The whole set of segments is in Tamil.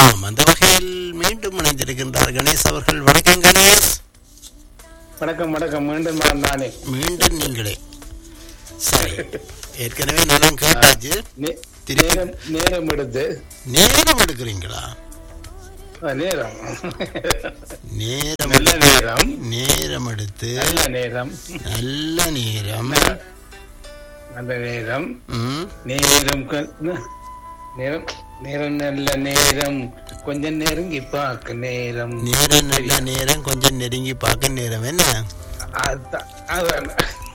ஆமாம் அந்த வகையில் மீண்டும் இணைந்திருக்கின்றார் கணேஷ் அவர்கள் வணக்கம் கணேஷ் வணக்கம் வணக்கம் மீண்டும் நான் நானே மீண்டும் நீங்களே சரி ஏற்கனவே நிலம் கேட்டாச்சு நே- திருப்பி. நேரம் நேரம் எடுத்து நேரம் எடுக்கிறீங்களா ஆ, நேரம் நேரம் நல்ல நேரம் நேரம் எடுத்து நல்ல நேரம் நல்ல நேரம் நல்ல நேரம் ம், நேரம் கொ- நேரம் நேரம் நல்ல நேரம் கொஞ்சம் நெருங்கி பார்க்க நேரம் நேரம் நல்ல நேரம் கொஞ்சம் நெருங்கி பார்க்க நேரம் என்ன அதான், அதான்.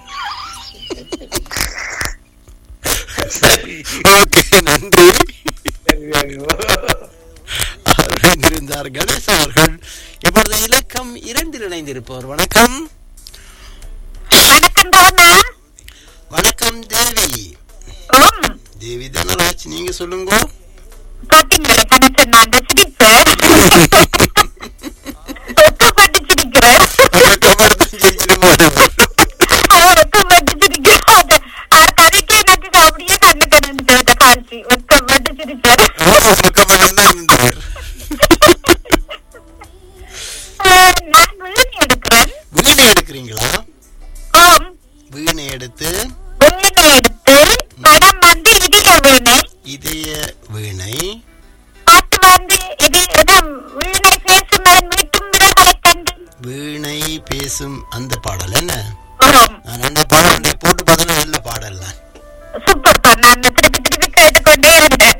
சரி ஓகே நன்றி சரி, சரி. அவர்கள் இருந்தார் கணேஷ் அவர்கள் இப்பொழுது இலக்கம் இரண்டில் இணைந்திருப்பவர் வணக்கம் வணக்கம் தானா வணக்கம் தேவி ஓம் தேவி தனராஜ் நீங்க சொல்லுங்க பாத்தீங்களா கணக்கு நான் அந்த சிரிப்பேன் வெக்கப்பட்டு சிரிக்கிறேன் வெட்கப்படுத்த ஜெயிச்சிருப்பாரு. வெக்கப்பட்டு சிரிக்கிறேன் அது அது கதைக்கே எனக்கு அப்படியே கண்ணு கண்ணு காட்சி வெக்கப்பட்டு சிரிச்சேன் ஆமா, வெட்கப்பட்டு தான் இருந்தார். நான் விழுந்து எடுக்கிறேன் வீணை எடுக்கிறீங்களா ஓம் வீணை எடுத்து வீணை எடுத்து படம் வந்து இதய வீணை இதய வீணை பாட்டு வந்து இது இடம் வீணை பேசும் மீட்டும் விரல்களை கண்டு வீணை பேசும் அந்த பாடல் என்ன ஓம் நான் அந்த பாடல் போட்டு பார்த்தா நல்ல பாடல் தான் சூப்பர் பா நான் திருப்பி திருப்பி கேட்டுக்கொண்டே இருந்தேன்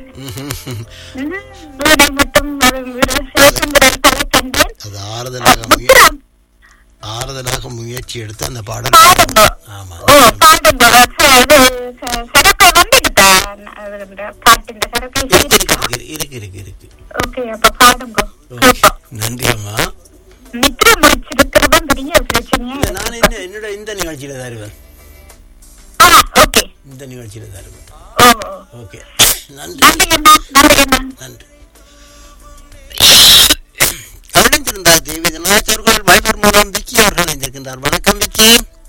வீணை மட்டும் பேசும் விரல்களை கண்டேன் அது ஆறுதலாக முய- புத்திரம் ஆறுதலாக முயற்சி எடுத்து அந்த பாடல் பாடுங்க ஆமா ஓ பாடுங்க ச- இது ச- சரக்கை வந்துடுதா அது இந்த பாட்டின் சரக்கை இருக்கு இருக்கு இருக்கு இருக்கு இருக்கு ஓகே அப்ப பாடுங்க ஓகே. கேட்போம் நன்றி அம்மா நித்திர முடிச்சிருக்கிறதும் பெரிய பிரச்சனையா இல்ல, நான் என்ன என்னோட இந்த நிகழ்ச்சியில தருவேன் ஆ ஓகே இந்த நிகழ்ச்சியில தருவேன் ஓ ஓ. ஓகே நன்றி நன்றி அண்ணா நன்றி அண்ணா நன்றி கவனித்திருந்தார் தேவி தனராஜ் அவர்கள் வைபர் மூலம் விக்கி அவர்கள் இணைந்திருக்கின்றார் வணக்கம் விக்கி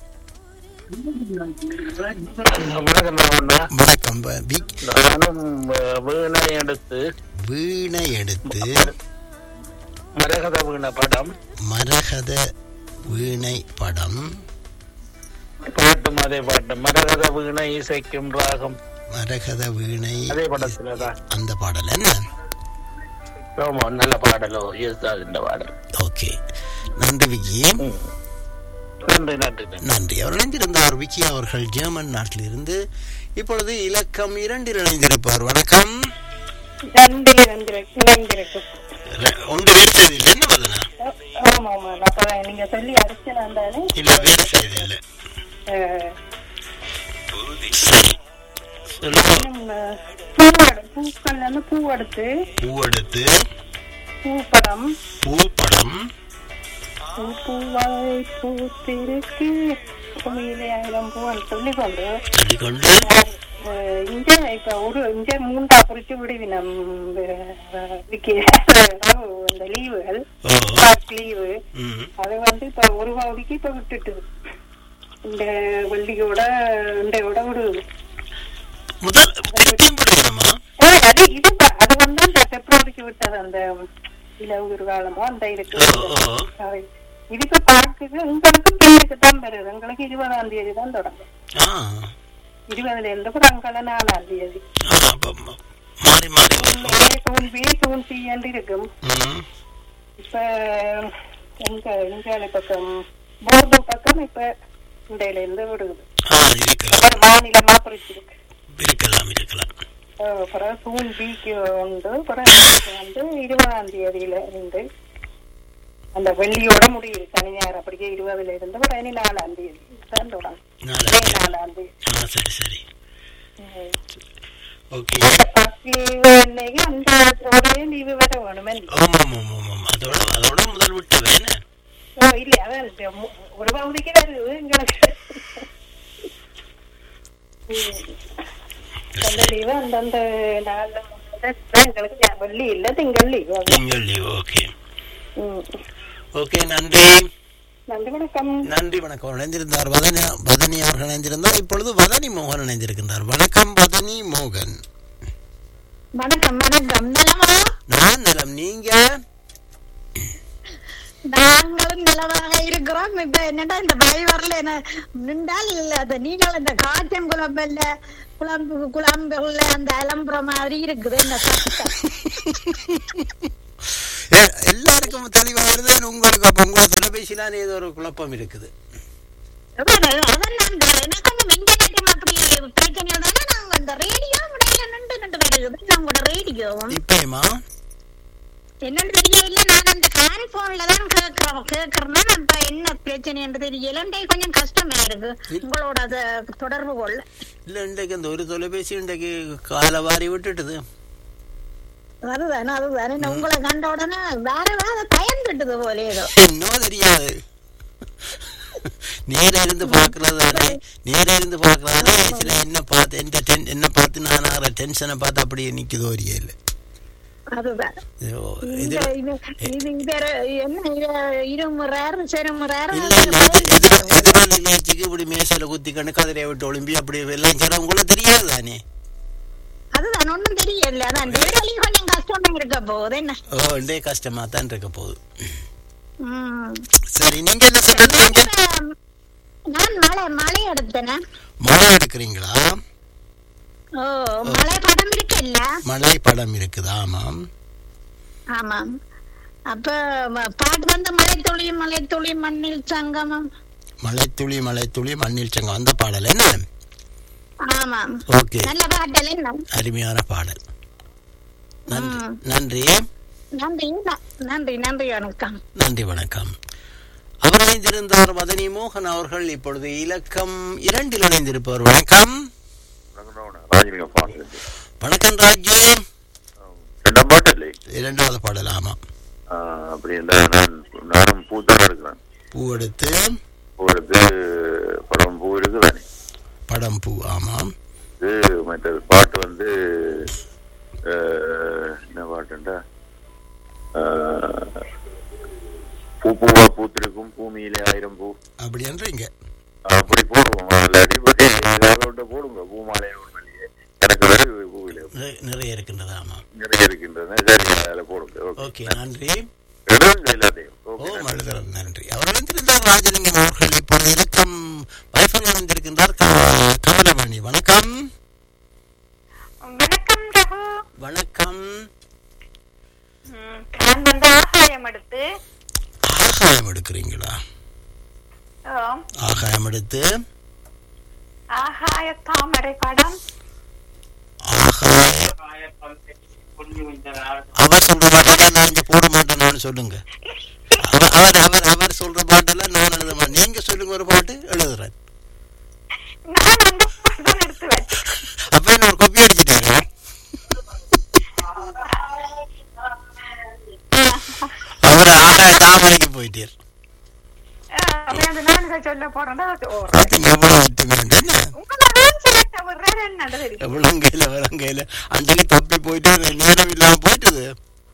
வணக்கம் ராவண்ணா. வணக்கம் வ- விக்- நானும் அஹ், வீணை எடுத்து வீணை எடுத்து மரகத வீணை படம் மரகத வீணை படம் பாட்டும் அதே பாட்டு மரகத வீணை இசைக்கும் ராகம் மரகத வீணை அதே படத்துலதான் அந்த பாடல் என்ன ஆமா நல்ல பாடலோ இதுதான் இந்த பாடல் ஓகே நன்றி விக்கி ம். நன்றி நன்றி நன்றி நன்றி அவர் இணைந்திருந்தார் விக்கி அவர்கள் ஜெர்மன் நாட்டிலிருந்து இப்பொழுது இலக்கம் இரண்டில் இணைந்திருப்பார் வணக்கம் நன்றி நன்றி நன்றி ர- ஒன்று வேறு செய்தி இல்லை என்ன பதினா ஆமா ஆமா அப்ப நீங்க சொல்லி அடிச்சு நான் தானே இல்ல வேறு செய்தி இல்லை அஹ், சரி சொல்லுங்க நம்ம பூ எடு- பூக்கள்ல இருந்து பூ எடுத்து பூ எடுத்து பூப்படம் பூ படம் பூ பூவாய் பூத்திருக்கு பூமியிலே ஆயிரம் பூன்னு சொல்லி கொண்டு சொல்லிக்கொண்டு அஹ், இங்க இப்ப ஒரு இங்க மூண்டா குறிச்சு விடுவினம் இந்த லீவுகள் ஓ லீவு ம் அது வந்து இப்ப ஒரு பகுதிக்கு இப்ப விட்டுட்டு இந்த வெள்ளியோட இண்டையோட விடுது முதல் திருப்பியும் படிக்கணுமா ஓ, அது இது ப- அது வந்து அந்த பிப்ரவரிக்கு விட்டது அந்த இலவு காலமோ அந்த இருக்கு ஓ ஓ அது இது இப்ப பார்க்குது உங்களுக்கு பேருக்கு தான் வருது உங்களுக்கு இருபதாம் தேதி தான் தொடங்கும் ஆ இருபதுல இருந்து புறங்கல நாலாம் தேதி ஆ, அப்ப ம- மாறி மாறி வரும். தூண் பி தூண் சி என்று இருக்கும் ம் இப்ப எங்க இந்தியாவில பக்கம் போர்டு பக்கம் இப்ப இண்டையில இருந்து விடுது ஆ இருக்கலாம் அப்புறம் மாநிலமா பிரிச்சிருக்கு இருக்கலாம் இருக்கலாம் அஹ் அப்புறம் ஜூன் பிக்கு வந்து அப்புறம் எனக்கு வந்து இருபதாம் தேதியில இருந்து அந்த வெள்ளியோட முடியுது சனி ஞாயிறு அப்படியே இருபதுல இருந்து அப்புறம் இனி நாலாம் தேதி தான் தொடங்கும் நாளை இதே நாலாம் தேதி ஆ சரி சரி உம். ஓகே அந்த பத்து லீவு அன்னைக்கு அந்த ஒரே லீவு வர வேணுமே ஆமாம் ஆமாம் ஆமாம் அதோட அதோட முதல் விட்டு வேணே ஓ இல்ல அதான் இந்த மு- ஒரு பகுதிக்கு வருது எங்களுக்கு உம். அந்த லீவு அந்தந்த நாள்ல முடிஞ்சா எங்களுக்கு ஞா- வெள்ளி இல்ல திங்கள் லீவு திங்கள் லீவ் ஓகே உம். ஓகே நன்றி நன்றி வணக்கம் நன்றி வணக்கம் இணைந்திருந்தார் வதனி வதனி அவர்கள் இணைந்திருந்தார் இப்பொழுது வதனி மோகன் இணைந்திருக்கின்றார் வணக்கம் வதனி மோகன் வணக்கம் வணக்கம் நலமா நான் நலம் நீங்க நாங்களும் நலமாக இருக்கிறோம் இப்ப என்னடா இந்த பய வரல என்ன நின்றால் அது நீங்கள் இந்த காய்ச்சல் குழம்புல குழம்பு குழம்புல அந்த அலம்புற மாதிரி இருக்குது இந்த சத்தம் எ- எல்லாருக்கும் தெளிவா வருது உங்களுக்கு அப்ப உங்க தொலைபேசியிலான ஏதோ ஒரு குழப்பம் இருக்குது அதான் அதான் நாங்க எனக்கு அந்த இன்டர்நெட்டும் அப்படி பிரச்சனை தானே நாங்க அந்த ரேடியோ முறையில நின்று நின்று வருகிறது நம்மளோட ரேடியோவும் இப்பயுமா என்னன்னு தெரியல நான் அந்த ஹேண்ட் போன்ல தான் கேட்கிறோம் கேட்கறேன்னா இப்ப என்ன பிரச்சனை என்று தெரியல இன்றைக்கு கொஞ்சம் கஷ்டமா இருக்கு உங்களோட அத தொடர்பு கொள்ள இல்ல இன்றைக்கு அந்த ஒரு தொலைபேசி இன்றைக்கு காலை வாரி விட்டுட்டுது அதுதானே அதுதானே நான் உங்களை கண்ட உடனே வேற வேற பயந்துட்டுது போல ஏதோ இன்னும் தெரியாது நேர இருந்து பாக்குறதானே நேர இருந்து பாக்குறதானே சில என்ன பார்த்து என்ன டென் என்ன பார்த்து நான் ஆகிற டென்ஷனை பார்த்து அப்படியே நிக்குதோ ஒரு இல்லை அதுதான் இது இந்த இது இது இது என்ன இது இருமுறாரு செருமுறாரு இல்ல இல்ல எதிர- எதிர- எதிராளி நிகழ்ச்சிக்கு இப்படி மேசையில குத்தி கண்டு கதிரையை விட்டு ஒளிம்பி அப்படி எல்லாம் சில உங்களுக்கு தெரியாது தானே அதுதான் ஒண்ணும் தெரியல அதான் வேலையும் கொஞ்சம் கஷ்டமா இருக்க போகுது என்ன ஓ இண்டே கஷ்டமா தான் இருக்க போகுது உம். சரி நீங்க என்ன சொல்றீங்க நான் மழை மழை எடுத்தேனே மழை எடுக்கிறீங்களா ஓ மழை படம் இருக்குல்ல மழை படம் இருக்குது ஆமாம் ஆமாம் அப்ப ம- பாட்டு வந்து மழை துளி மழை துளி மண்ணில் சங்கமம் மலைத்துளி மலைத்துளி மண்ணில் சங்கம் அந்த பாடல் என்ன ஆமாம் ஓகே நல்ல பாட்டல் என்ன அருமையான பாடல் நன்றி ம். நன்றி நன்றி ந- நன்றி நன்றி வணக்கம் நன்றி வணக்கம் அவர் இணைந்திருந்தார் மதனி மோகன் அவர்கள் இப்பொழுது இலக்கம் இரண்டில் இணைந்திருப்பவர் வணக்கம் ராஜலிங்கம் பாட்டு வணக்கம் ராஜு ரெண்டாம் பாட்டு இல்லை இரண்டாவது பாடல் ஆமா அப்படி இருந்தா நான் நானும் பூ தான் இருக்கிறேன் பூ எடுத்து பூ எடுத்து படம் பூ இருக்குதானே படம் பூ ஆமாம் இது மற்ற பாட்டு வந்து அஹ், என்ன பாட்டுண்டா அஹ், பூ பூவா பூத்திருக்கும் பூமியிலே ஆயிரம் பூ அப்படி என்றீங்க அப்படி போடுவோம் இல்லாட்டி போய் ஏதாவது ஒன்று போடுங்க பூ மாலை ஒன்றிலேயே எனக்கு வேறு பூவிலே நிறை- நிறைய இருக்கின்றது ஆமா நிறைய இருக்கின்றன சரி அதில் போடுங்க ஓகே ஓகே நன்றி இடம் எல்லாத்தையும் ஓ ஓகே நன்றி. மழுதரம் நன்றி அவர் இணைந்திருந்தார் ராஜலிங்கம் அவர்கள் இப்பொழுது இலக்கம் வைஃபல் இணைந்திருக்கின்றார் க- கமலமணி வணக்கம் வணக்கம் ரகு வணக்கம் நான் வந்து ஆகாயம் எடுத்து ஆகாயம் எடுக்கிறீங்களா ஆம், ஆகாயம் எடுத்து ஆகாய தாமரை படம் ஆகாய அவர் சொல்ற பாட்டெல்லாம் நான் இங்க போட மாட்டேன்னு சொல்லுங்க அவர் அவர் அவர் அவர் சொல்ற பாட்டெல்லாம் நான் எழுத மாட்டேன் நீங்க சொல்லுங்க ஒரு பாட்டு எழுதுறேன் நான் அந்த படம் எடுத்து வச்சேன் அப்ப என்ன ஒரு கொப்பி அடிச்சிட்டாங்க அவர் ஆகாய தாமரைக்கு போயிட்டார் அது நான் இதை சொல்ல போறேன்னா அது ஓ, பாத்தீங்க எவ்வளவு ஒற்றுமை உண்டு என்ன உங்களை நான் select விடுறேன் என்னன்னு தெரியும். விளங்கையில விளங்கையில அன்றைக்கு தப்பி போயிட்டு நேரம் இல்லாம போயிட்டது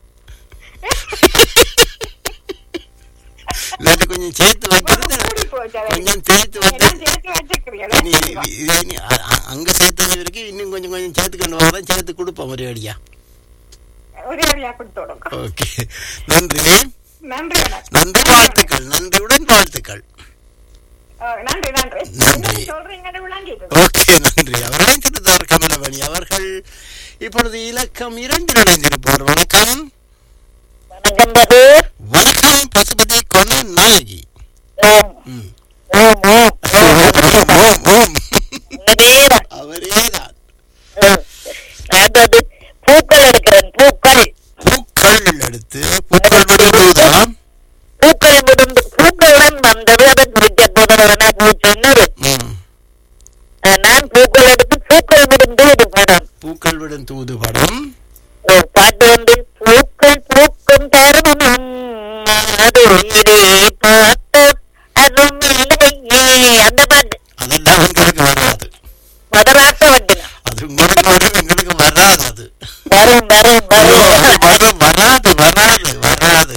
இல்லாட்டி கொஞ்சம் சேர்த்து வைக்கிறது கூடி போச்சு அது. கொஞ்சம் சேர்த்து எல்லாம் வைக்கிறது சேர்த்து வச்சுக்கிறீங்களா? இனி இதை இனி அ- அ- அங்க சேர்த்தது இருக்கு இன்னும் கொஞ்சம் கொஞ்சம் சேர்த்து கொண்டு வரேன் சேர்த்து கொடுப்போம் ஒரே அடியா ஒரே அடியா கொடுத்து விடுங்க. ஓகே நன்றி நன்றி வணக்கம். நன்றி வாழ்த்துக்கள் நன்றியுடன் வாழ்த்துக்கள் ஆ, நன்றி நன்றி நன்றி. என்ன சொல்றீங்கன்னு விளங்கிட்டு ஓகே நன்றி அவர் இணைந்திருந்தார் கமலமணி அவர்கள் இப்பொழுது இலக்கம் இரண்டு இணைந்திருப்பார் வணக்கம் வணக்கம் ரகு. வணக்கம் பசுபதி கொன நாயகி ஓம், ம். ஓம், ஓம், ஓம், ஓம், ஓம். அதேதான். அவரேதான் ஓம். நான் வந்து பூக்கள் எடுக்கிறேன் பூக்கள் பூக்கள் எடுத்து பூக்கள் விடுவதுதான் பூக்கள் முடிந்து பூக்களுடன் வந்தது அதன் பூச்ச புதன பூச்சொன்னது ம். நான் பூக்கள் எடுத்து பூக்கள் முடிந்து ஒரு படம் பூக்கள் விடும் தூது படம் ஒரு பாட்டு வந்து பூக்கள் பூக்கும் தருணம் அது உயிரே பார்த்தோம் அதுவும் இல்லையே அந்த பாட்டு அதெல்லாம் எங்களுக்கு வராது முதலாட்ட வண்டினா அது உங்களுக்கு வரும் எங்களுக்கு வராது அது வரும் வரும் வரும் வரும் வராது வராது வராது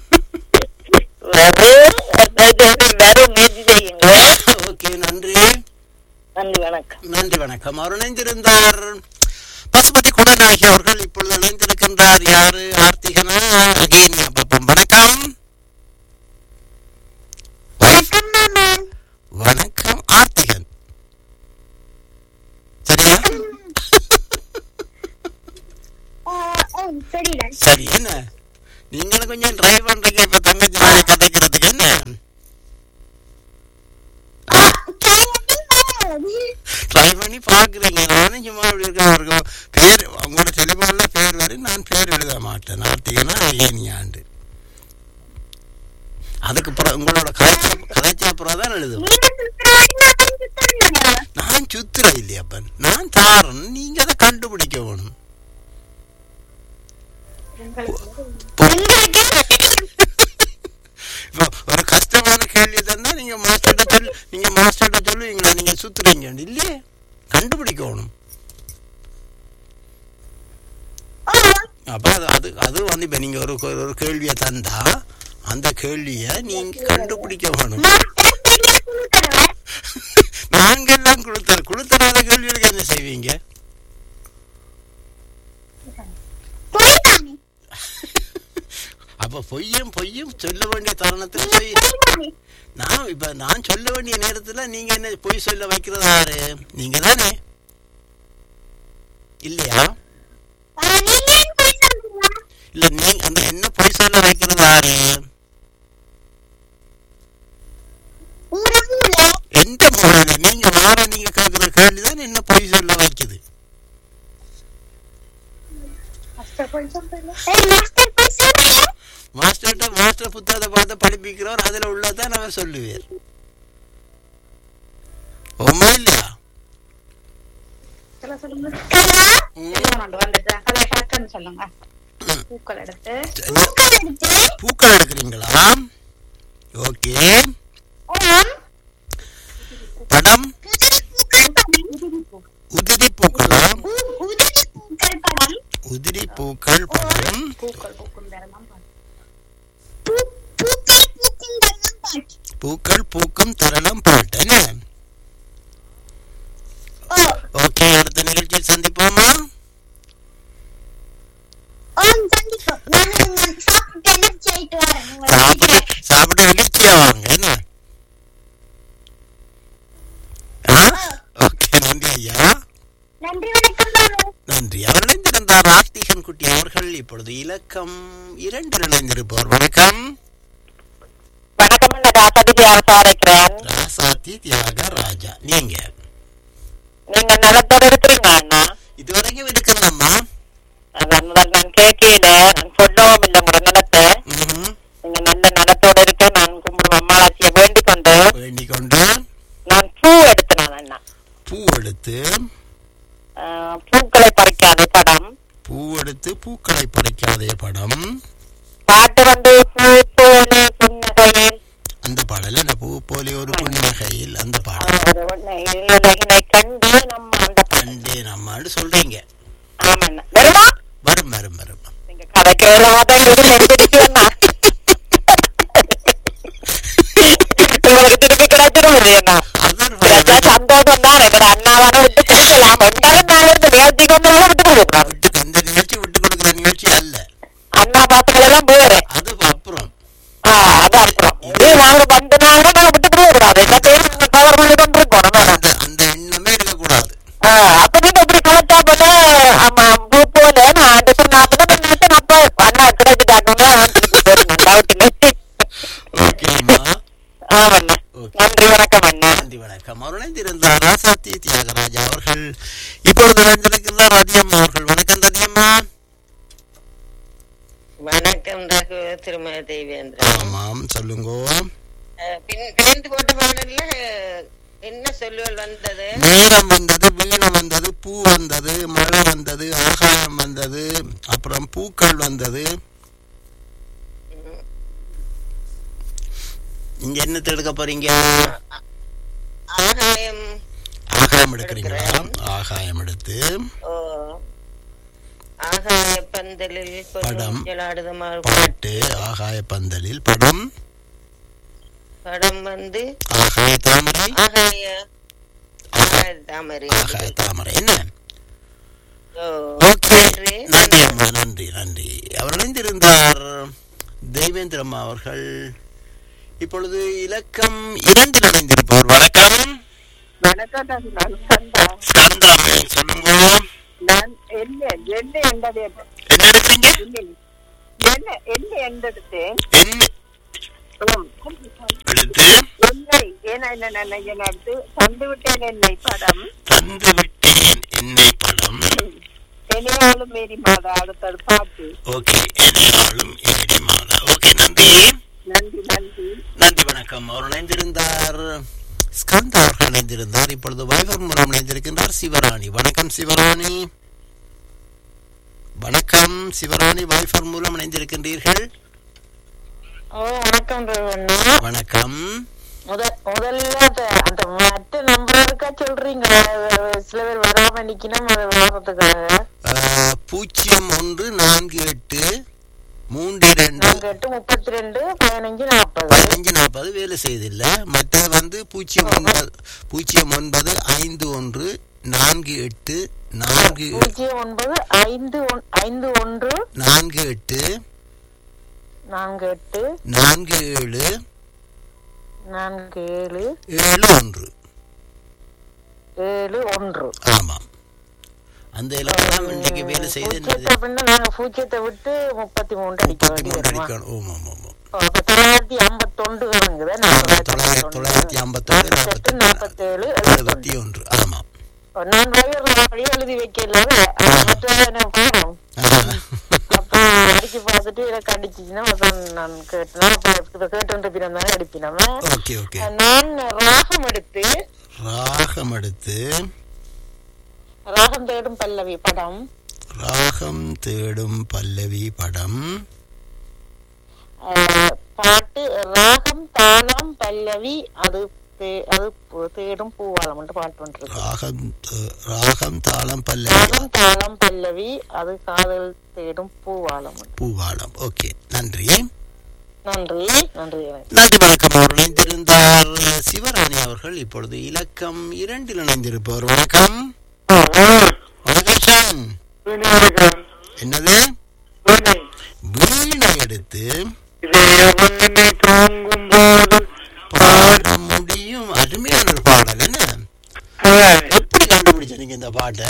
வரும் வரும் முயற்சி செய்யுங்க ஓகே நன்றி நன்றி வணக்கம் நன்றி வணக்கம் அவர் இணைந்திருந்தார் பசுபதி குடநாயகி அவர்கள் இப்பொழுது இப்பொழுது இணைந்திருக்கின்றார் யாரு ஆர்த்திகனா அகேனியா பாப்போம் வணக்கம் வணக்கம் மாமா வணக்கம் ஆர்த்திகன் சரியா சரிடா சரி என்ன நீங்களும் கொஞ்சம் ட்ரை பண்றீங்க இப்ப தங்கச்சி நாளை கதைக்கிறதுக்கு என்ன ட்ரை பண்ணி பாக்குறீங்க நானும் சும்மா அப்படி இருக்க இருக்கும் பேர் உங்களோட டெலிஃபோன்ல பேர் வரும் நான் பேர் எழுத மாட்டேன் ஆர்த்திகனா ஏனியாண்டு அதுக்கு அப்புறம் உங்களோட கதைச்ச கதைச்ச அப்புறம் தான் எழுதுவோம் நான் சுத்துற இல்லையாப்பன் நான் தாரன் நீங்க அதை கண்டுபிடிக்க வேணும் இப்போ ஒரு கஷ்டமான கேள்வி தந்தா நீங்க மாஸ்டர்கிட்ட சொல்லு நீங்க மாஸ்டர்கிட்ட சொல்லுவீங்களா நீங்க சுத்துறீங்க இல்லையே கண்டுபிடிக்கணும் அப்ப அது அது அது வந்து இப்ப நீங்க ஒரு ஒரு கேள்வியை தந்தா அந்த கேள்வியை நீங்க கண்டுபிடிக்க வேணும் நாங்க எல்லாம் குளுத்தர் குளுத்தராத கேள்விகளுக்கு என்ன செய்வீங்க அப்ப பொய்யும் பொய்யும் சொல்ல வேண்டிய தருணத்தில் பொய் நான் இப்ப நான் சொல்ல வேண்டிய நேரத்துல நீங்க என்ன பொய் சொல்ல வைக்கிறது யாரு நீங்க தானே இல்லையா இல்ல நீங்க அந்த என்ன பொய் சொல்ல வைக்கிறது யாரு எந்த மூலையில நீங்க வார நீங்க கேட்கிற கேள்விதான் என்ன பொய் சொல்ல வைக்குது மாஸ்டர்கிட்ட மாஸ்டர் புத்தகத்தை பார்த்து படிப்பிக்கிறவர் அதுல உள்ளதான் அவர் சொல்லுவார் உண்மை இல்லையா ம். சொல்லுங்க பூக்கள் எடுத்து பூக்கள் எடுக்கிறீங்களா ஓகே படம் உதிரி பூக்களா உதிரி பூக்கள் படம் பூக்கள் பூக்கும் தரலாம் பூக்கள் பூக்கும் தரலாம் பாட்டு என்ன ஓகே அடுத்த நிகழ்ச்சியில் சந்திப்போமா சாப்பிட்டு சாப்பிட்டு எழுச்சியா வாங்க என்ன ஓகே நன்றி ஐயா நன்றி வணக்கம் மாமா நன்றி அவர் இணைந்திருந்தார் ஆர்த்திகன் குட்டி அவர்கள் இப்பொழுது இலக்கம் இரண்டில் இணைந்திருப்பவர் வணக்கம் வணக்கம் நான் ராசாதி வியாபாரிக்கிறேன் ராசாத்தி தியாக ராஜா நீங்க நீங்க நலத்தோட இருக்கிறீங்க அண்ணா இதுவரைக்கும் இருக்கிறதம்மா அதான் முதல் நான் கேட்கல நான் சொல்லவும் இல்லை உங்களோட நிலத்தை ம்ஹும். நீங்க நல்ல நலத்தோட இருக்க நான் கும்பிடும் அம்மாளாச்சியை வேண்டிக் கொண்டு வேண்டிக் கொண்டு நான் பூ எடுத்தேன் அண்ணா பூ எடுத்து ஆஹ், பூக்களை பறிக்காத படம் பூ எடுத்து பூக்களை பறிக்காதே படம் பாட்டு வந்து பூ போல புன்னகையில் அந்த பாடல அந்த பூ போலே ஒரு புன்னகையில் அந்த பாடல் ஒரு உன்னை உலகினை கண்டு நம்ம அந்த கண்டே நம்மாடு சொல்றீங்க ஆமாண்ணா வருமா வரும் வரும் வரும் நீங்க கதைக்கிறதா எழுதிருக்கீங்கண்ணா உங்களுக்கு திருப்பி கிடைச்சிருந்தேண்ணா அதான் கிடைச்சா சந்தோஷம் தான் எங்க அண்ணாவான விட்டு கொடுக்கலாம் வந்தாலும் நான் இருந்து நேர்த்தி கொண்டு விட்டு கொடுக்குறோம் விட்டு அந்த நிகழ்ச்சி விட்டு கொடுக்குற நிகழ்ச்சி அல்ல அண்ணா பாத்துக்கலாம் வேறு அது அப்புறம் ஆஹ் அது அப்புறம் இது நாங்க வந்தனால நாங்க விட்டு கொடுக்கூடாது எல்லாத்தையும் நாங்க கவர் பண்ணி கொண்டிருக்கோம் நம்ம அந்த அந்த எண்ணமே இருக்கக்கூடாது ஆஹ் அப்ப நீங்க இப்படி கலத்தா போல ஆமா பூ போல நான் அது சொன்னாப்புல நான் நினைச்சேன் அப்ப அண்ணா கிடைச்சிட்டாங்க டவுட்டுங்க ஓகேம்மா ஆமாண்ணா ஓகே நன்றி வணக்கம் அண்ணா நன்றி வணக்கம் அருணைந்திருந்தார் ராசாத்தி தியாகராஜா அவர்கள் இப்பொழுது இணைந்திருக்கிறார் ரதியம்மா அவர்கள் வணக்கம் ரதியம்மா வணக்கம் ரகு திருமதி தேவேந்திரன் ஆமாம் சொல்லுங்க அஹ் பின் பிணைந்து போட்ட பாடல்ல அஹ், என்ன சொல்லுவல் வந்தது நேரம் வந்தது வீணம் வந்தது பூ வந்தது மழை வந்தது ஆகாயம் வந்தது அப்புறம் பூக்கள் வந்தது இங்க என்னத்தை எடுக்க போறீங்க ஆகாயம் ஆகாயம் எடுக்கிறீங்களா ஆகாயம் எடுத்து ஓ ஆகாய பந்தலில் படம். ஜலாடுது பாட்டு ஆகாய பந்தலில் படம் படம் வந்து ஆகாய தாமரை ஆகாய ஆகாய தாமரை ஆகாய தாமரை என்ன ஓகே நன்றி. நன்றி அம்மா நன்றி நன்றி அவர் இணைந்திருந்தார் தெய்வேந்திரம்மா அவர்கள் இப்பொழுது இலக்கம் இரண்டில் இணைந்திருப்பவர் வணக்கம் வணக்கம் நான் நான் சந்தா. ஸ்கந்தாமே சொல்லுங்க நான் என்ன என்ன என்பது என்ன? என்ன எடுத்தீங்க இல்லை. என்ன என்ன என்றெடுத்தேன் என்ன ஆம். எடுத்து எண்ணெய் ஏன்னா என்ன நான் என்ன எடுத்து தந்து விட்டேன் எண்ணெய் படம் தந்து விட்டேன் எண்ணெய் படம் என்னையாலும் மேரி மாதா அடுத்தது பாட்டு ஓகே என்னாலும் என்னடி மாதா ஓகே நன்றி நன்றி நன்றி நன்றி வணக்கம் அவர் இணைந்திருந்தார் ஸ்கந்தா அவர்கள் இணைந்திருந்தார் இப்பொழுது வைபர் மூலம் இணைந்திருக்கின்றார் சிவராணி வணக்கம் சிவராணி வணக்கம் சிவராணி வைஃபர் மூலம் இணைந்திருக்கின்றீர்கள் ஓ வணக்கம் ரகுவண்ணா வணக்கம் முத முதல்ல அந்த- அந்த மற்ற நம்பர் இருக்கா சொல்றீங்க சில பேர் வராம நிக்கணும் அதை வளர்றதுக்காக அஹ், பூஜ்ஜியம் ஒன்று நான்கு எட்டு மூன்று இரண்டு நாங்க எட்டு முப்பத்தி ரெண்டு பதினஞ்சு நாற்பது பதினஞ்சு நாற்பது வேலை செய்தில்ல மற்றது வந்து பூஜ்ஜியம் ஒன்பது பூஜ்ஜியம் ஒன்பது ஐந்து ஒன்று நான்கு எட்டு நான்கு பூஜ்ஜியம் ஒன்பது ஐந்து ஒன்- ஐந்து ஒன்று நான்கு எட்டு நான்கு எட்டு நான்கு ஏழு நான்கு ஏழு ஏழு ஒன்று ஏழு ஒன்று ஆமாம் அந்த இலக்கணம் இன்றைக்கு வேலை செய்து பூஜ்ஜியத்தை அப்படின்னா நாங்க பூஜ்ஜியத்தை விட்டு முப்பத்தி மூன்று அடிக்க முப்பத்தி வேண்டி மூணு வருமா அடிக்கணும் ஓம் ஓம் ஓம் ஓம். அப்ப தொள்ளாயிரத்தி ஐம்பத்தொண்டு கணங்குது தொள்ளாயிரத்தி தொள்ளாயிரத்தி ஐம்பத்தொன்று நாற்பத்தெட்டு நாற்பத்தெட்டு நாற்பத்தேழு எழுபத்தி ஒன்று ஆமாம் நான் வயர்ல அப்படியே எழுதி வைக்கல மற்ற நான் போறோம் ஆஹா. அப்போ அடிச்சு பார்த்துட்டு எனக்கு அடிச்சுச்சுன்னா அதான் நான் கேட்டேன் அப்ப கேட்டு பின்னம் தானே அடிப்பினோம் ஓகே ஓகே நான் ராகம் எடுத்து ராகம் எடுத்து ராகம் தேடும் பல்லவி படம் ராகம் தேடும் பல்லவி படம் அஹ், பாட்டு ராகம் தாளம் பல்லவி அது தே- அது பு- தேடும் பூவாலம் பாட்டு பண்றது ராகம் தே- ராகம் தாளம் பல்லவி ராகம் தாளம் பல்லவி அது காதல் தேடும் பூவாலம் பூவாளம் ஓகே நன்றி நன்றி நன்றி நன்றி வணக்கம் அவர் இணைந்திருந்தார் சிவராணி அவர்கள் இப்பொழுது இலக்கம் இரண்டில் இணைந்திருப்பவர் வணக்கம் வணக்கம் சான் என்னது வீணை எடுத்து தூங்கும் போது பாட முடியும் அருமையான ஒரு பாடல் என்ன எப்படி கண்டுபிடிச்ச நீங்க இந்த பாட்டை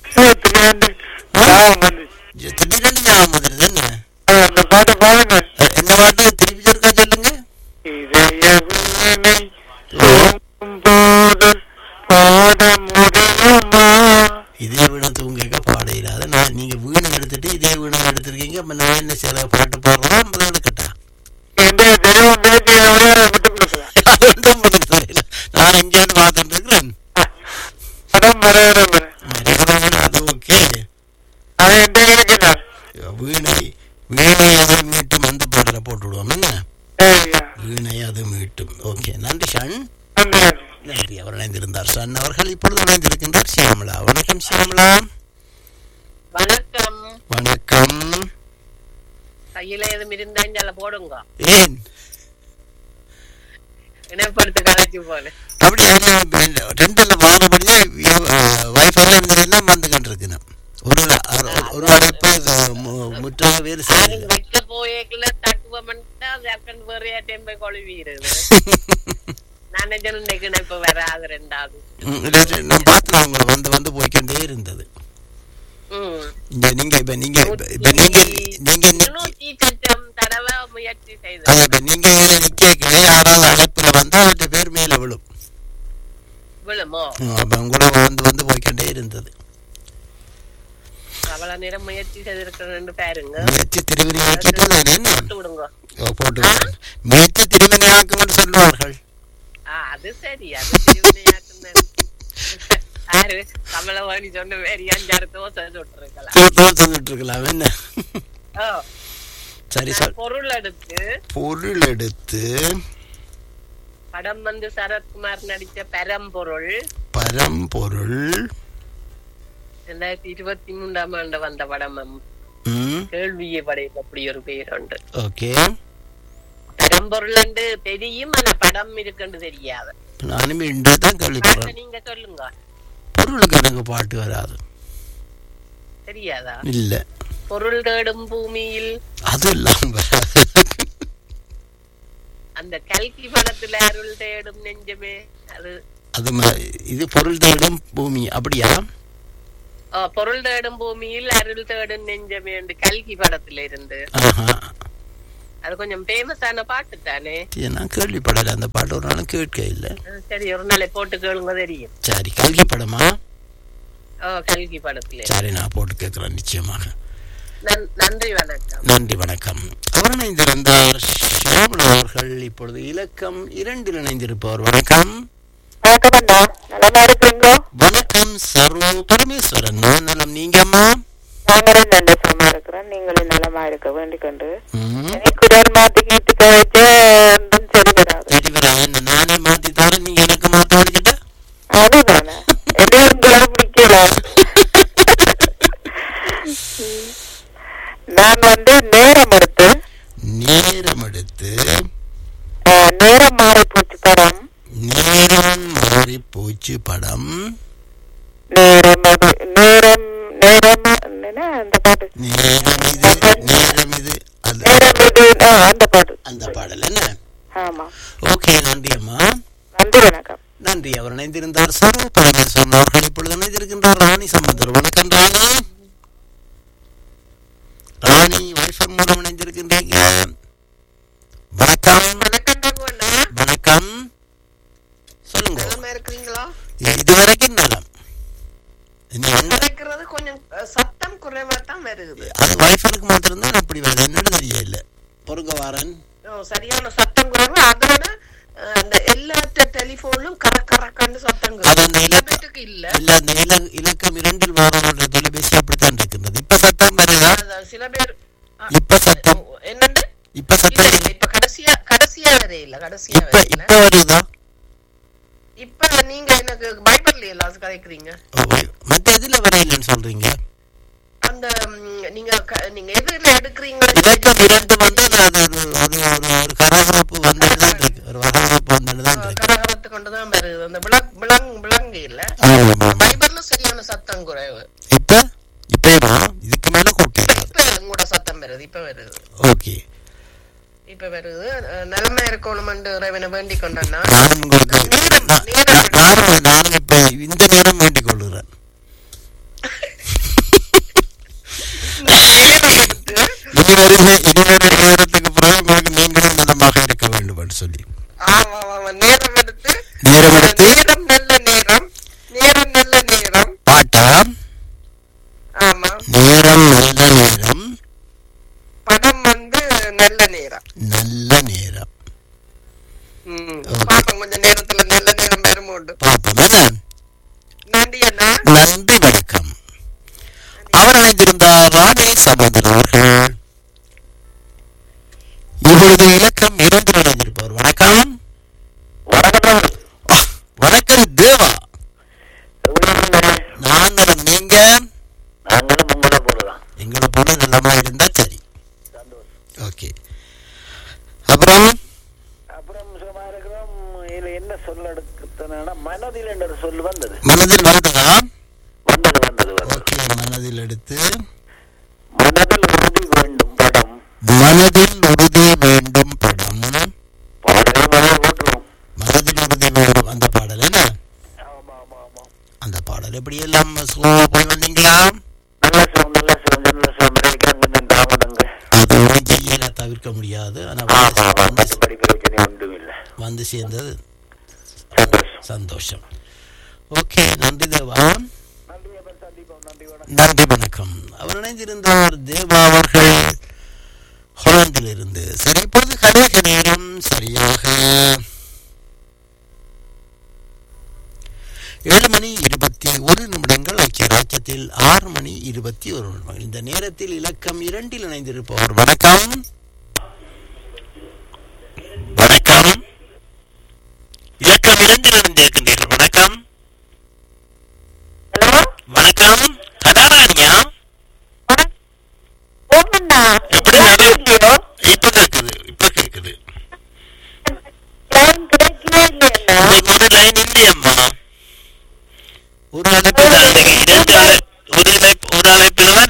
ஜ- திடீரென்று ஞாபகம் வந்துடுது என்ன அந்த பாட்டை பாருங்க அஹ், என்ன பாட்டு திருப்பி இருக்கா சொல்லுங்க இதய வீணை தூங்கும் போது பாட முடியுமா இதே வீணை தூங்கிக்க பாட இல்லாத நான் நீங்க வீணை எடுத்துட்டு இதே வீணை எடுத்திருக்கீங்க அப்ப நான் என்ன சில பாட்டு பாடுறோம் முதல் எடுக்கட்டா எந்த தெருவும் பேச்சு விட்டு கொடுக்கலாம் ஒன்றும் பண்ண தெரியல நான் எங்கேயாவது பார்த்துட்டு இருக்கிறேன் படம் மறையிற மரியாதை அது ஓகே அது எந்த கிடைக்கிறார் வீணை வீணை அதை மீட்டும் அந்த பாடல போட்டு விடுவோம் என்ன சரியா வீணை அது மீட்டும் ஓகே நன்றி ஷன் நன்றி நன்றி நன்றி அவர் இணைந்திருந்தார் ஷன் அவர்கள் இப்பொழுது இணைந்திருக்கின்றார் சியாமலா வணக்கம் சியாமலா வணக்கம் வணக்கம் கையில எதுவும் இருந்தா இஞ்சால போடுங்க ஏன் இனப்படுத்த கலைச்சு போல அப்படி ரெண்டுல வாரப்படியே வைஃபைல இருந்ததெல்லாம் வந்து கொண்டிருக்கணும் ஒரு அர- ஒரு அடைப்பு முற்றாக வேறு யாரும் செய்யல வைக்க போயேக்குள்ள தட்டுவமெண்டா செகண்ட் வேறையா டெம்பை கொழுவிடுது நான் நினைச்சு இப்ப வராது ரெண்டாவது ம், இல்ல, நான் பார்த்தேன் உங்களை வந்து வந்து போய்க்கொண்டே இருந்தது ம் இங்க நீங்க இப்ப நீங்க இப்ப- இப்ப நீங்க நீங்க நிக்க- இருநூத்தி சட்டம் தடவை முயற்சி அதான் செய்து இப்ப நீங்க இதுல நிக்க யாராவது அழைப்புல வந்தா அவர்கிட்ட பேர் மேல விழும் விழுமோ ம், அப்ப உங்களை வந்து வந்து போய்க்கொண்டே இருந்தது அவ்வளவு நேரம் முயற்சி செய்திருக்கிறேன்னு பாருங்க முயற்சி திருவினையாக்கிட்டு நான் என்ன போட்டு விடுங்க ஓ, போட்டு விடுறேன். முயற்சி திருவினையாக்கும் என்று சொல்வார்கள் ஆ, அது சரி அது திருவினையாக்குனது. யாரு கமலவாணி சொன்ன மாதிரி அஞ்சாறு தோசை சுட்டுருக்கலாம் தோ- தோசை இருக்கலாம் என்ன ஓ, சரி நான் சொல் பொருள் எடுத்து பொருள் எடுத்து படம் வந்து சரத்குமார் நடிச்ச பரம்பொருள் பரம்பொருள் ரெண்டாயிரத்தி இருபத்தி மூன்றாம் ஆண்டு வந்த படம் அம். ம் கேள்விய படையில் அப்படி ஒரு பேர் உண்டு ஓகே பரம்பொருள் என்று தெரியும் ஆனா படம் இருக்குன்னு தெரியாது நானும் இன்று தான் பாட்டை கேள்விப்படுறேன் நீங்க சொல்லுங்க பொருளுக்கு எனக்கு பாட்டு வராது தெரியாதா இல்ல பொருள் தேடும் பூமியில் அதெல்லாம் வராது. அந்த கல்கி படத்துல அருள் தேடும் நெஞ்சமே அது அது ம- இது பொருள் தேடும் பூமி அப்படியா ஆ, பொருள் தேடும் பூமியில் அருள் தேடும் நெஞ்சமே என்று கல்கி படத்துல இருந்து ஆஹா அது கொஞ்சம் ஃபேமஸான பாட்டு தானே இது நான் கேள்விப்படல அந்த பாட்டு ஒரு நாளும் கேட்க இல்லை ஆ, சரி ஒரு நாளை போட்டு கேளுங்க தெரியும் சரி கல்கி படமா ஓ கல்கி படத்துல சரி நான் போட்டு கேட்கிறேன் நிச்சயமாக நன்- நன்றி வணக்கம் நன்றி வணக்கம் அவர் இணைந்திருந்தார் ஷியாமலா அவர்கள் இப்பொழுது இலக்கம் இரண்டில் இணைந்திருப்பவர் வணக்கம் வணக்கம் அண்ணா நலமா இருக்கிறீங்க வணக்கம் சர்வ பரமேஸ்வரன் நான் நலம் நீங்க அம்மா நாங்களும் நல்ல சும்மா இருக்கிறோம் நீங்களும் நலமா இருக்க வேண்டிக் கொண்டு ம், எனக்கு குரல் மாத்தி கேட்டு கழிச்ச ஒன்றும் சரி வராது சரி வரா என்ன நானே மாத்தி தரேன் நீங்க எனக்கு மாத்த வச்சுட்டா அதுதானே எதையும் உங்களை பிடிக்கல நான் வந்து நேரம் எடுத்து நேரம் எடுத்து அஹ், நேரம் மாறி போச்சு படம் நேரம் மாறி போச்சு படம் நேரம் அது நேரம் நேரம் என்ன அந்த பாட்டு நேரம் இது நேரம் இது அது நேரம் இது ஆ, அந்த பாட்டு அந்த பாடல் என்ன ஆமா ஓகே நன்றி அம்மா நன்றி வணக்கம் நன்றி அவர் இணைந்திருந்தார் சர்வ பரமேஸ்வரன் அவர்கள் இப்பொழுது இணைந்திருக்கின்றார் ராணி சம்பந்தர் வணக்கம் ராணி ராணி வைஃபர் மூலம் இணைந்திருக்கின்றீங்க வணக்கம் வணக்கம் ரகுவண்ணா வணக்கம் சொல்லுங்க நலமா இருக்கிறீங்களா இதுவரைக்கும் நலம் இனி என்ன- நடக்கிறது கொஞ்சம் அஹ், சத்தம் குறைவா தான் வருது அது வைஃபருக்கு மாத்திரம்தான் அப்படி வருது என்னோட தெரியல பொறுங்க வாரன் ஓ, சரியான சத்தம் குறைவு அதோட அஹ், அந்த எல்லா டெலிபோனும் கர கரக்கன்னு சத்தம் அது அந்த குறைவு இலக்க- வீட்டுக்கு இல்ல இல்ல அந்த இல இலக்கம் இரண்டில் வாரனுடைய தொலைபேசி அப்படித்தான் இருக்கின்றது இப்ப சத்தம் வருதா அதான் சில பேர் அஹ், இப்ப சத்தம் என்னண்டு இப்ப இல்ல, சத்தம் இல்ல, இப்ப கடைசியா கடைசியா வரையில இல்ல கடைசியா இப்ப வரையில இப்ப வருதா இப்ப நீங்க எனக்கு பைபர்ல எல்லாம் கதைக்கிறீங்க ஓ, மத்த எதுல வரையிலன்னு சொல்றீங்க அந்த ம், நீங்க க- நீங்க எதுல எடுக்கிறீங்களோ இலக்கம் இரண்டு வந்து அது அது ஒரு ஒரு ஒரு ஒரு கரகரப்பு வந்துட்டு தான் இருக்கு ஒரு கரகரப்பு வந்துட்டு தான் இருக்கு கரகரத்து கொண்டுதான் வருது அந்த விளங் விளங் விளங்கு இல்ல ஆமா, ஆமா. பைபர்ல சரியான சத்தம் குறைவு இப்ப இப்பயுமா இதுக்கு மேல கூட்டிடாது இப்ப உங்களோட சத்தம் வருது இப்ப வருது ஓகே இப்ப வருது அஹ், நலமா இருக்கணும்னு இறைவனை வேண்டிக் கொண்டேன்னா நான் உங்களுக்கு நேரம், நான் நேரம் நான் நானும் நானும் இப்ப இந்த நேரம் வேண்டிக் கொள்கிறேன் எடுத்து இனி வருகிற இனி வருகிற நேரத்துக்கு பிறகு உங்களுக்கு நீங்களும் நலமாக இருக்க வேண்டும் என்று சொல்லி ஆமா ஆமா நேரம் எடுத்து நேரம் எடுத்து நேரம் நல்ல நேரம் நேரம் நல்ல நேரம் பாட்டா ஆமா நேரம் நல்ல நேரம் படம் வந்து நல்ல நேரம் நல்ல நேரம் ம். Okay. பாப்போம் கொஞ்சம் நேரத்துல நல்ல நேரம் வருமோண்டு பார்ப்போம் என்ன நன்றி அண்ணா நன்றி வணக்கம் அவர் இணைந்திருந்தார் ராணி சகோதரர் அவர்கள் இப்பொழுது இலக்கம் இரண்டு இணைந்திருப்பவர் வணக்கம் வணக்கம் ஆ, வணக்கம் தேவா நான் நலம் நீங்க நாங்களும் உங்களை போலதான் எங்களை போல நல்லமா இருந்தா சரி ஓகே அப்புறம் அப்புறம் சும்மா இருக்கிறோம் இதுல என்ன சொல்ல எடுத்தனா மனதில் என்ற சொல் வந்தது மனதில் வருதா வந்தது வந்தது வந்தது ஓகே மனதில் எடுத்து மனதில் உறுதி வேண்டும் படம் மனதில் உறுதி வேண்டும் படம் பாடல்கள் மனதில் போட்டுருவோம் மனதில் உறுதி வேண்டும் அந்த பாடல் என்ன ஆமா ஆமா ஆமா அந்த பாடல் எப்படி எல்லாம் சுகமா போய் வந்தீங்களா நல்ல சுகம் நல்ல சுகம் நல்ல சுகம் கிடைக்கிறேன் கொஞ்சம் தாமதங்க அது ஒன்றும் செய்யல தவிர்க்க முடியாது ஆனா ஆமா ஆமா வந்து- மற்ற படிப்பு பிரச்சனை ஒன்றும் இல்லை வந்து சேர்ந்தது சந்தோஷம் சந்தோஷம் ஓகே நன்றி தேவா நன்றி அப்ப சந்திப்போம் நன்றி வணக்கம் நன்றி வணக்கம் அவர் இணைந்திருந்தார் தேவா அவர்கள் ஹொலாந்தில் இருந்து சரி இப்பொழுது கடைக நேரம் சரியாக ஏழு மணி இருபத்தி ஒரு நிமிடங்கள் ஐக்கிய ராஜ்யத்தில் ஆறு மணி இருபத்தி ஒரு நிமிடங்கள் இந்த நேரத்தில் இலக்கம் இரண்டில் இணைந்திருப்பவர் வணக்கம் வணக்கம் இலக்கம் இரண்டில் இணைந்திருக்கின்றீர்கள் வணக்கம் ஹலோ வணக்கம் கதாராணியா ஓமண்ணா எப்படி நடு இல்லையோ இப்ப கேக்குது இப்ப கேக்குது லைன் கிடைக்கவே இல்லையண்ணா உங்களுக்கு ஒரு லைன் இல்லையம்மா ஒரு அழைப்பு தான் இருக்கு. இரண்டு அழை- ஒரு அழைப்பு ஒரு அழைப்பில் தான்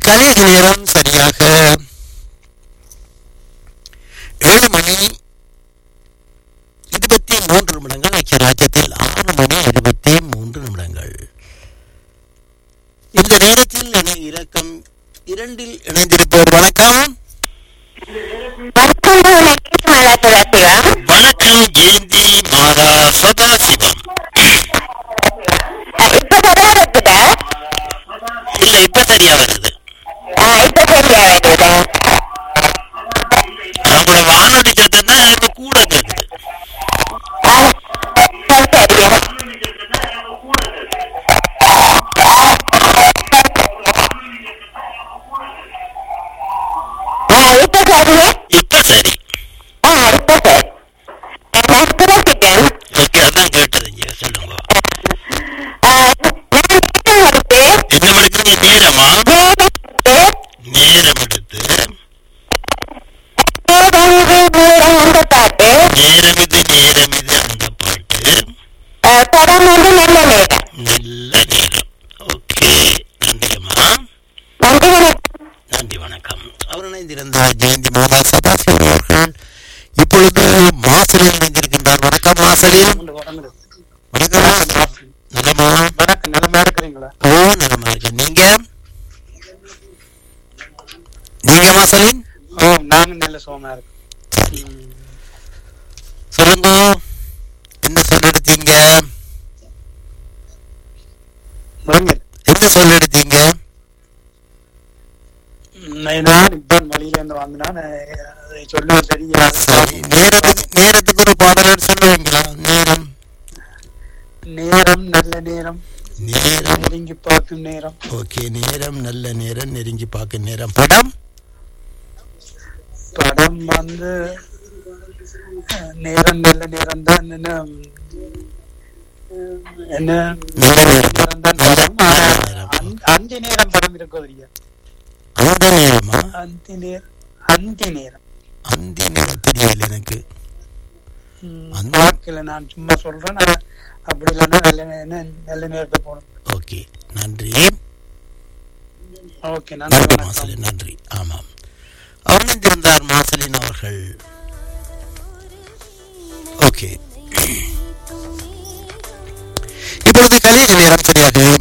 கலிக நேரம் சரியாக ஏழு மணி இருபத்தி மூன்று நிமிடங்கள் ஐக்கிய ராஜ்யத்தில் ஆறு மணி இருபத்தி மூன்று நிமிடங்கள் இந்த நேரத்தில் இணை இலக்கம் இரண்டில் இணைந்திருப்பவர் வணக்கம் வணக்கம் ஜெயந்தி மாதா சதாசிவம் இல்ல இப்ப சரியா வருது அவங்களோட வானொலி சத்தம் தான் எனக்கு கூட கேக்குது இப்ப சரி ஓகே அதான் கேட்டது இங்க சொல்லுங்க என்ன எடுக்கிறீங்க நேரமா நேரம் எடுத்து நேரம் இது நேரம் இது அந்த பாட்டு நல்ல நேரம் ஓகே நன்றியம்மா நன்றி வணக்கம் அவர் இணைந்திருந்தார் ஜெயந்தி மாதா சதாசிவம் அவர்கள் இப்பொழுது மாசலில் இணைந்திருக்கின்றார் வணக்கம் மாசலில் வணக்கம் நலமா வணக்கம் நலமா இருக்கிறீங்களா ஓ நலமா இருக்கு நீங்க நீங்க மாசலின் ஓ நாங்க நல்ல சோமா இருக்கோம் சரி சொல்லுங்க என்ன சொல்ல எடுத்தீங்க முருங்கல் என்ன சொல்ல எடுத்தீங்க நான் இப்ப வழியில இருந்து வாங்கினா சொல்ல சரியா சரி நேரத்துக்கு நேரத்துக்கு ஒரு பாடல் சொல்லுவீங்களா நேரம் நேரம் நல்ல நேரம் நேரம் நெருங்கி பார்க்கும் நேரம் ஓகே நேரம் நல்ல நேரம் நெருங்கி பார்க்க நேரம் படம் படம் வந்து அஹ், நேரம் நல்ல நேரம் தான் என்ன உம், என்ன நல்ல நேரம் நேரம் தான் நல்ல படம் ஆனா, நல்ல நேரம் அஞ்சு- அஞ்சு நேரம் படம் இருக்கும் இல்லையா அந்த நேரமா அந்தி நேரம் அந்தி நேரம் அந்த நேரம் தெரியல எனக்கு உம், அந்த- பார்க்கல நான் சும்மா சொல்றேன் ஆனா, அப்படி இல்லைன்னா நல்ல நே- நல்ல நேரத்தை போகணும் ஓகே நன்றி ஓகே நன்றி நன்றி வணக்கம் மாசலின் நன்றி ஆமாம் அவர் இணைந்திருந்தார் மாசலின் அவர்கள் ஓகே இப்பொழுது கலிக நேரம் சரியாக